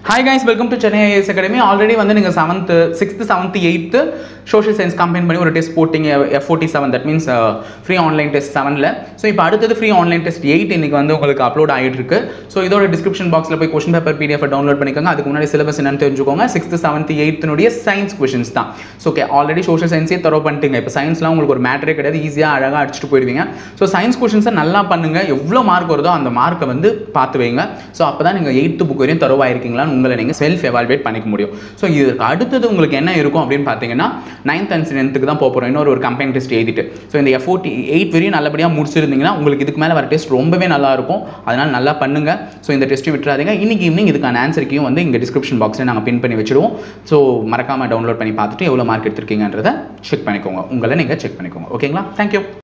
hi guys welcome to Chennai IAS academy already வந்து நீங்கள் seventh sixth seventh eighth social science combine பண்ணி ஒரு test போட்டிங்க F forty seven that means free online test செவனில் so இப்போ அடுத்தது ஃப்ரீ ஆன்லைன் டெஸ்ட் எயிட் இன்னைக்கு வந்து உங்களுக்கு அப்லோட் ஆகிட்டு இருக்கு ஸோ இதோட டிஸ்கிரிப்ஷன் பாக்ஸில் போய் கொஸ்டின் பேப்பர் பிடிஎஃப் டவுன்லோட் பண்ணிக்கோங்க அதுக்கு முன்னாடி சிலபஸ் என்னன்னு தெரிஞ்சுக்கோங்க சிக்ஸ்த்து செவன்த்து எயித்தினுடைய சயின்ஸ் கொஷின்ஸ் தான் ஸோ ஓகே ஆல்ரெடி சோஷியல் சயின்ஸே தரோ பண்ணிட்டுங்க இப்போ சயின்ஸ்லாம் உங்களுக்கு ஒரு மேட்டரே கிடையாது ஈஸியாக அழகாக அடிச்சுட்டு போயிடுவீங்க ஸோ சயின்ஸ் கொஷின்ஸை நல்லா பண்ணுங்க எவ்வளோ மார்க் வருதோ அந்த மார்க்கை வந்து பார்த்து வைங்க ஸோ அப்போ தான் நீங்கள் எயித்து புக் வரையும் தரவாயிருக்கீங்களான்னு உங்களை நீங்கள் செல்ஃப் எவால்வேட் பண்ணிக்க முடியும் ஸோ இதுக்கு அடுத்தது உங்களுக்கு என்ன இருக்கும் அப்படின்னு பார்த்தீங்கன்னா நைன்த் அண்ட் டென்த்துக்கு தான் போக போகிறோம் இன்னொரு ஒரு கம்பெனி டெஸ்ட் எழுதிட்டு ஸோ இந்த எஃபோர்ட்டி எயிட் வரையும் நல்லபடியாக முடிச்சிருந்தீங்கன்னா உங்களுக்கு இதுக்கு மேலே வர டெஸ்ட் ரொம்பவே நல்லா இருக்கும் அதனால் நல்லா பண்ணுங்க ஸோ இந்த டெஸ்ட்டு விட்டுறாதீங்க இன்னைக்கு ஈவினிங் இதுக்கான ஆன்சருக்கையும் வந்து இங்கே டிஸ்கிரிப்ஷன் பாக்ஸில் நாங்கள் பின் பண்ணி வச்சிடுவோம் ஸோ மறக்காமல் டவுன்லோட் பண்ணி பார்த்துட்டு எவ்வளோ மார்க் எடுத்திருக்கீங்கன்றதை செக் பண்ணிக்கோங்க உங்களை நீங்கள் செக் பண்ணிக்கோங்க ஓகேங்களா தேங்க்யூ